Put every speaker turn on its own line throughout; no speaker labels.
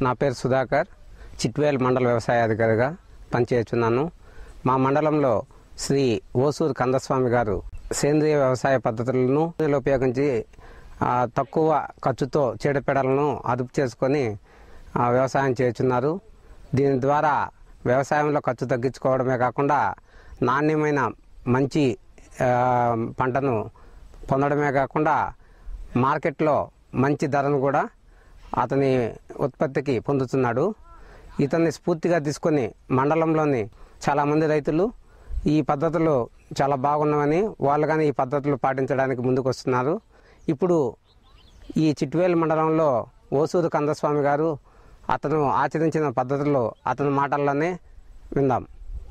నా పేరు సుధాకర్ చిట్వేల్ మండల వ్యవసాయ అధికారిగా పనిచేస్తున్నాను మా మండలంలో శ్రీ ఓసూరు కందస్వామి గారు సేంద్రియ వ్యవసాయ పద్ధతులను ఉపయోగించి ఆ, తక్కువ ఖర్చుతో చీడపీడలను అదుపు చేసుకొని ఆ, వ్యవసాయం చేస్తున్నారు దీని ద్వారా వ్యవసాయంలో ఖర్చు తగ్గించుకోవడమే కాకుండా నాణ్యమైన మంచి ఆ, పంటను పొందడమే కాకుండా మార్కెట్లో మంచి ధరను కూడా అతని ఉత్పత్తికి పొందుతున్నాడు ఇతన్ని స్ఫూర్తిగా తీసుకొని మండలంలోని చాలామంది రైతులు ఈ పద్ధతులు చాలా బాగున్నామని వాళ్ళు కానీ ఈ పద్ధతులు పాటించడానికి ముందుకు వస్తున్నారు ఇప్పుడు ఈ చిట్వేలు మండలంలో ఓసూరు కందస్వామి గారు అతను ఆచరించిన పద్ధతులు అతని మాటల్లోనే విందాం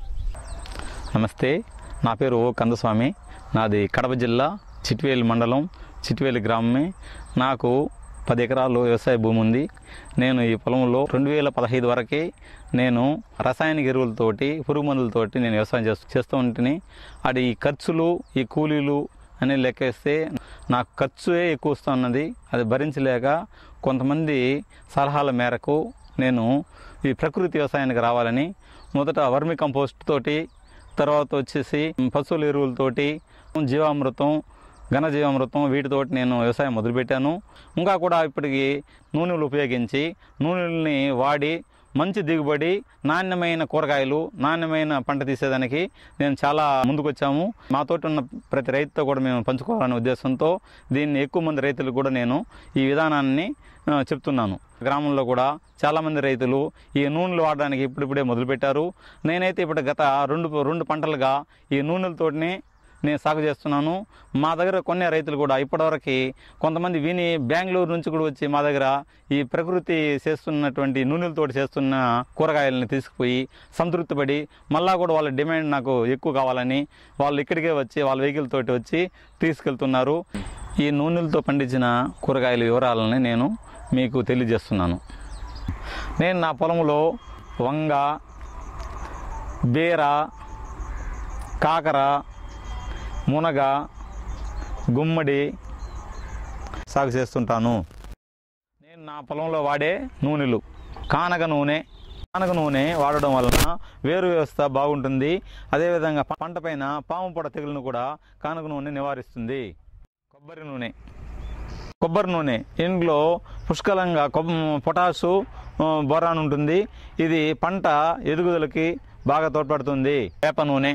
నమస్తే నా పేరు ఓ కందస్వామి నాది కడప జిల్లా చిట్వేలి మండలం చిట్వేలి గ్రామమే నాకు పది ఎకరాలు వ్యవసాయ భూమి ఉంది నేను ఈ పొలంలో రెండు వేల పదహైదు వరకే నేను రసాయనిక ఎరువులతోటి పురుగు మందులతోటి నేను వ్యవసాయం చేస్తూ చేస్తూ ఉంటుని అది ఈ ఖర్చులు ఈ కూలీలు అని లెక్కేస్తే నాకు ఖర్చుయే ఎక్కువ వస్తున్నది అది భరించలేక కొంతమంది సలహాల మేరకు నేను ఈ ప్రకృతి వ్యవసాయానికి రావాలని మొదట వర్మి కంపోస్ట్ తోటి తర్వాత వచ్చేసి పశువుల ఎరువులతోటి జీవామృతం ఘన జీవామృతం వీటితోటి నేను వ్యవసాయం మొదలుపెట్టాను ఇంకా కూడా ఇప్పటికి నూనెలు ఉపయోగించి నూనెల్ని వాడి మంచి దిగుబడి నాణ్యమైన కూరగాయలు నాణ్యమైన పంట తీసేదానికి నేను చాలా ముందుకొచ్చాము మాతోటి ఉన్న ప్రతి రైతుతో కూడా మేము పంచుకోవాలనే ఉద్దేశంతో దీన్ని ఎక్కువ మంది రైతులకు కూడా నేను ఈ విధానాన్ని ఆ, చెప్తున్నాను గ్రామంలో కూడా చాలామంది రైతులు ఈ నూనెలు వాడడానికి ఇప్పుడిప్పుడే మొదలుపెట్టారు నేనైతే ఇప్పుడు గత రెండు రెండు పంటలుగా ఈ నూనెలతోటిని నేను సాగు చేస్తున్నాను మా దగ్గర కొన్ని రైతులు కూడా ఇప్పటివరకు కొంతమంది విని బెంగళూరు నుంచి కూడా వచ్చి మా దగ్గర ఈ ప్రకృతి చేస్తున్నటువంటి నూనెలతోటి చేస్తున్న కూరగాయలని తీసుకుపోయి సంతృప్తి పడి మళ్ళా కూడా వాళ్ళ డిమాండ్ నాకు ఎక్కువ కావాలని వాళ్ళు ఇక్కడికే వచ్చి వాళ్ళ వెహికల్ తోటి వచ్చి తీసుకెళ్తున్నారు ఈ నూనెలతో పండించిన కూరగాయల వివరాలని నేను మీకు తెలియజేస్తున్నాను నేను నా పొలంలో వంగ బీర కాకర మునగ గుమ్మడి సాగు చేస్తుంటాను నేను నా పొలంలో వాడే నూనెలు కానగ నూనె కానగ నూనె వాడడం వలన వేరు వ్యవస్థ బాగుంటుంది అదేవిధంగా పంట పైన పాము పొడ తెగులను కూడా కానగ నూనె నివారిస్తుంది కొబ్బరి నూనె కొబ్బరి నూనె ఇంట్లో పుష్కలంగా కొబ్బ పొటాసు ఆ, బోరాన్ ఉంటుంది ఇది పంట ఎదుగుదలకి బాగా తోడ్పడుతుంది వేప నూనె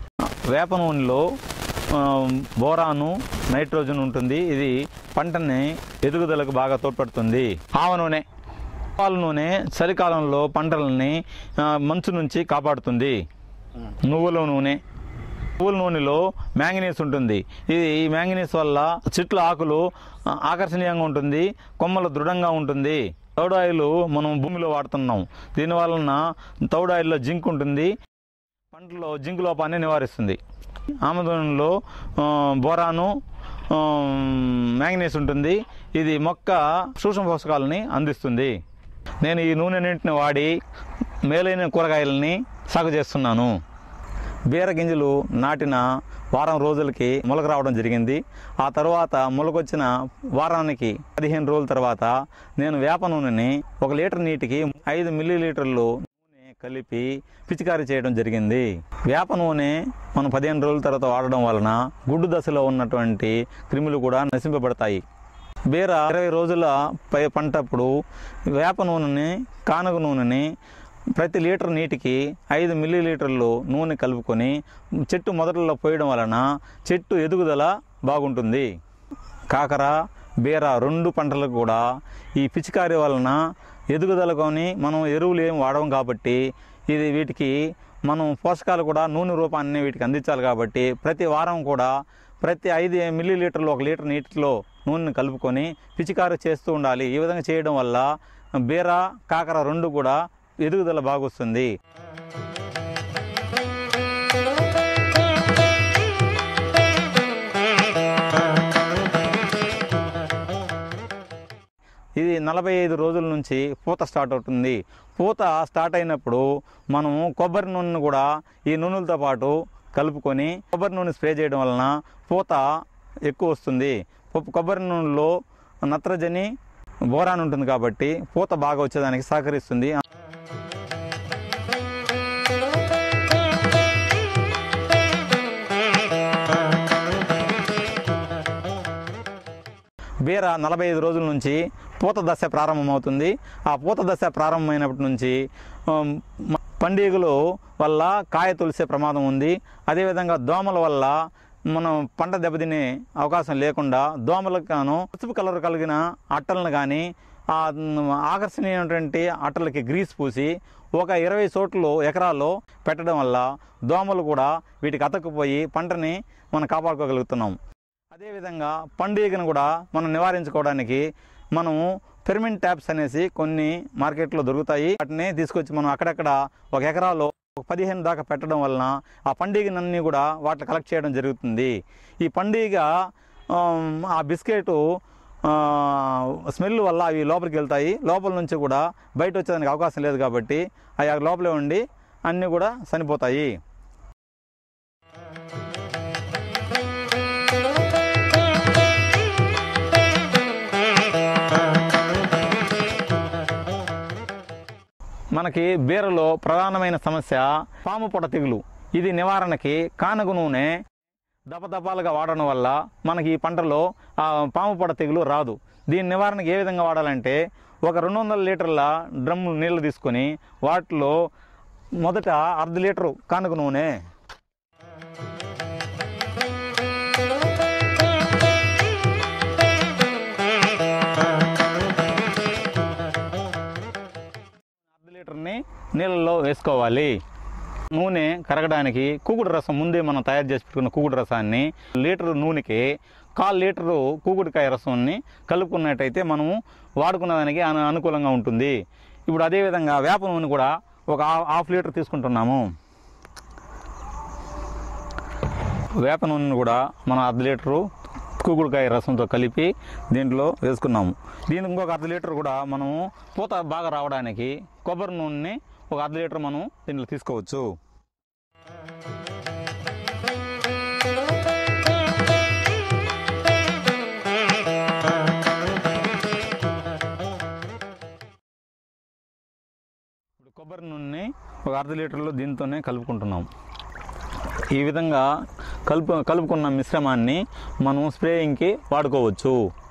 వేప నూనెలో ఆ, బోరాను నైట్రోజన్ ఉంటుంది ఇది పంటని ఎదుగుదలకు బాగా తోడ్పడుతుంది ఆవ నూనె ఆవాల నూనె చలికాలంలో పంటలని ఆ, మంచు నుంచి కాపాడుతుంది నువ్వుల నూనె నువ్వుల నూనెలో మ్యాంగనీస్ ఉంటుంది ఇది ఈ మ్యాంగనీస్ వల్ల చెట్ల ఆకులు ఆ, ఆకర్షణీయంగా ఉంటుంది కొమ్మలు దృఢంగా ఉంటుంది తౌడాయిలు మనం భూమిలో వాడుతున్నాం దీని వలన తౌడాయిల్లో జింక్ ఉంటుంది పంటలో జింక్ లోపాన్ని నివారిస్తుంది ఆముదంలో ఆ, బోరాను ఆ, మ్యాంగనీస్ ఉంటుంది ఇది మొక్క సూక్ష్మ పోషకాలని అందిస్తుంది నేను ఈ నూనెన్నింటిని వాడి మేలైన కూరగాయలని సాగు చేస్తున్నాను బీర గింజలు నాటిన వారం రోజులకి మొలక రావడం జరిగింది ఆ తర్వాత మొలకొచ్చిన వారానికి పదిహేను రోజుల తర్వాత నేను వేప నూనెని ఒక లీటర్ నీటికి ఐదు మిల్లీ లీటర్లు నూనె కలిపి పిచికారీ చేయడం జరిగింది వేప నూనె మనం పదిహేను రోజుల తర్వాత వాడడం వలన గుడ్డు దశలో ఉన్నటువంటి క్రిములు కూడా నశింపబడతాయి బీర ఇరవై రోజుల పై పంటప్పుడు వేప నూనెని కానుగ నూనెని ప్రతి లీటర్ నీటికి ఐదు మిల్లీ లీటర్లు నూనె కలుపుకొని చెట్టు మొదట్లో పోయడం వలన చెట్టు ఎదుగుదల బాగుంటుంది కాకర బీర రెండు పంటలకు కూడా ఈ పిచికారీ వలన ఎదుగుదల కొని మనం ఎరువులు ఏం వాడడం కాబట్టి ఇది వీటికి మనం పోషకాలు కూడా నూనె రూపాన్ని వీటికి అందించాలి కాబట్టి ప్రతి వారం కూడా ప్రతి ఐదు మిల్లీ లీటర్లు ఒక లీటర్ నీటిలో నూనెని కలుపుకొని పిచికారీ చేస్తూ ఉండాలి ఈ విధంగా చేయడం వల్ల బీర కాకర రెండు కూడా ఎదుగుదల బాగొస్తుంది ఇది నలభై ఐదు రోజుల నుంచి పూత స్టార్ట్ అవుతుంది పూత స్టార్ట్ అయినప్పుడు మనము కొబ్బరి నూనెను కూడా ఈ నూనెలతో పాటు కలుపుకొని కొబ్బరి నూనె స్ప్రే చేయడం వలన పూత ఎక్కువ వస్తుంది కొ- కొబ్బరి నూనెలో నత్రజని బోరాన్ ఉంటుంది కాబట్టి పూత బాగా వచ్చేదానికి సహకరిస్తుంది బీర నలభై ఐదు రోజుల నుంచి పూత దశ ప్రారంభమవుతుంది ఆ పూత దశ ప్రారంభమైనప్పటి నుంచి ఆమ్, మ- పండుగలు వల్ల కాయ తొలిసే ప్రమాదం ఉంది అదేవిధంగా దోమల వల్ల మనం పంట దెబ్బతినే అవకాశం లేకుండా దోమలకు గాను పసుపు కలర్ కలిగిన అట్టలను కానీ ఆ మ్, ఆకర్షణీయమైనటువంటి అట్టలకి గ్రీస్ పూసి ఒక ఇరవై చోట్లు ఎకరాల్లో పెట్టడం వల్ల దోమలు కూడా వీటికి అతక్కుపోయి పంటని మనం కాపాడుకోగలుగుతున్నాం అదేవిధంగా పండుగను కూడా మనం నివారించుకోవడానికి మనం పెర్మిన్ ట్యాప్స్ అనేసి కొన్ని మార్కెట్లో దొరుకుతాయి వాటిని తీసుకొచ్చి మనం అక్కడక్కడ ఒక ఎకరాలో ఒక పదిహేను దాకా పెట్టడం వలన ఆ పండుగనన్నీ కూడా వాటిని కలెక్ట్ చేయడం జరుగుతుంది ఈ పండుగ ఆమ్, ఆ బిస్కెట్ స్మెల్ వల్ల అవి లోపలికి వెళ్తాయి లోపల నుంచి కూడా బయట వచ్చేదానికి అవకాశం లేదు కాబట్టి అవి ఆ లోపలే ఉండి అన్నీ కూడా చనిపోతాయి మనకి బీరలో ప్రధానమైన సమస్య పాము పొడ తెగులు ఇది నివారణకి కానగ నూనె దపదపాలుగా వాడడం వల్ల మనకి ఈ పంటలో ఆ పాము పొడ తెగులు రాదు దీని నివారణకి ఏ విధంగా వాడాలంటే ఒక రెండు వందల లీటర్ల డ్రమ్ము నీళ్లు తీసుకొని వాటిలో మొదట అర్ధ లీటరు కానగ నూనె అర్ధ లీటర్ని నీళ్ళలో వేసుకోవాలి నూనె కరగడానికి కూకుడు రసం ముందే మనం తయారు చేసి పెట్టుకున్న కూకుడు రసాన్ని లీటరు నూనెకి కాల్ లీటరు కూకుడికాయ రసాన్ని కలుపుకున్నట్టయితే మనము వాడుకున్న దానికి అను- అనుకూలంగా ఉంటుంది ఇప్పుడు అదేవిధంగా వేప నూనె కూడా ఒక హా- హాఫ్ లీటర్ తీసుకుంటున్నాము వేప నూనెను కూడా మనం అర్ధ లీటరు కూకుడుకాయ రసంతో కలిపి దీంట్లో వేసుకున్నాము దీనికి ఇంకొక అర్ధ లీటర్ కూడా మనము పూత బాగా రావడానికి కొబ్బరి నూనెని ఒక అర్ధ లీటర్ మనం దీంట్లో తీసుకోవచ్చు ఇప్పుడు కొబ్బరి నూనెని ఒక అర్ధ లీటర్లో దీంతోనే కలుపుకుంటున్నాం ఈ విధంగా కలుపు కలుపుకున్న మిశ్రమాన్ని మనం స్ప్రేయింగ్కి వాడుకోవచ్చు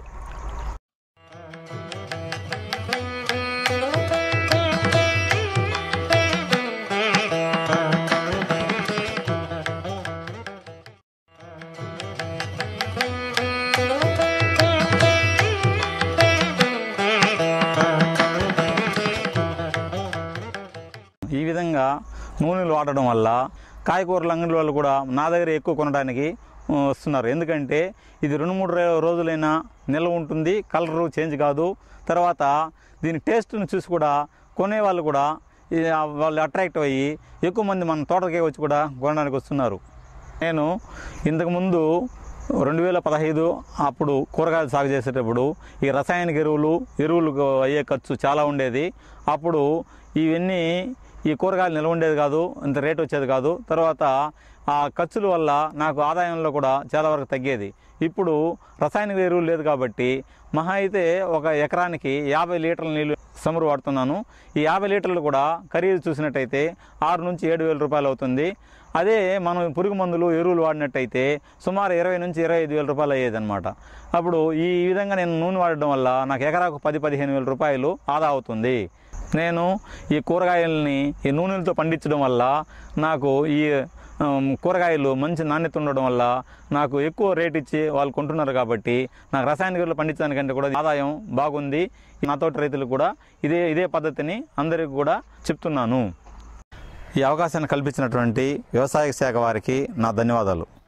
ఈ విధంగా నూనెలు వాడడం వల్ల కాయకూరల అంగడి వాళ్ళు కూడా నా దగ్గర ఎక్కువ కొనడానికి ఆ, వస్తున్నారు ఎందుకంటే ఇది రెండు మూడు రో- రోజులైనా నిల్వ ఉంటుంది కలరు చేంజ్ కాదు తర్వాత దీని టేస్ట్ని చూసి కూడా కొనేవాళ్ళు కూడా ఈ, ఆ, వాళ్ళు అట్రాక్ట్ అయ్యి ఎక్కువ మంది మన తోటకే వచ్చి కూడా కొనడానికి వస్తున్నారు నేను ఇంతకుముందు రెండు వేల పదహైదు అప్పుడు కూరగాయలు సాగు చేసేటప్పుడు ఈ రసాయనిక ఎరువులు ఎరువులు అయ్యే ఖర్చు చాలా ఉండేది అప్పుడు ఇవన్నీ ఈ కూరగాయలు నిల్వ ఉండేది కాదు ఇంత రేట్ వచ్చేది కాదు తర్వాత ఆ ఖర్చుల వల్ల నాకు ఆదాయంలో కూడా చాలా వరకు తగ్గేది ఇప్పుడు రసాయనిక ఎరువులు లేదు కాబట్టి మహా అయితే ఒక ఎకరానికి యాభై లీటర్ల నీళ్ళు సమురు వాడుతున్నాను ఈ యాభై లీటర్లు కూడా ఖరీదు చూసినట్టయితే ఆరు నుంచి ఏడు వేల రూపాయలు అవుతుంది అదే మనం పురుగు మందులు ఎరువులు వాడినట్టయితే సుమారు ఇరవై నుంచి ఇరవై ఐదు వేల రూపాయలు అయ్యేది అనమాట అప్పుడు ఈ విధంగా నేను నూనె వాడడం వల్ల నాకు ఎకరాకు పది పదిహేను వేల రూపాయలు ఆదా అవుతుంది నేను ఈ కూరగాయలని ఈ నూనెలతో పండించడం వల్ల నాకు ఈ ఆమ్, కూరగాయలు మంచి నాణ్యత ఉండడం వల్ల నాకు ఎక్కువ రేట్ ఇచ్చి వాళ్ళు కొంటున్నారు కాబట్టి నాకు రసాయనిక ఎరువులు పండించడానికంటే కూడా ఆదాయం బాగుంది నా తోటి రైతులు కూడా ఇదే ఇదే పద్ధతిని అందరికీ కూడా చెప్తున్నాను ఈ అవకాశాన్ని కల్పించినటువంటి వ్యవసాయ శాఖ వారికి నా ధన్యవాదాలు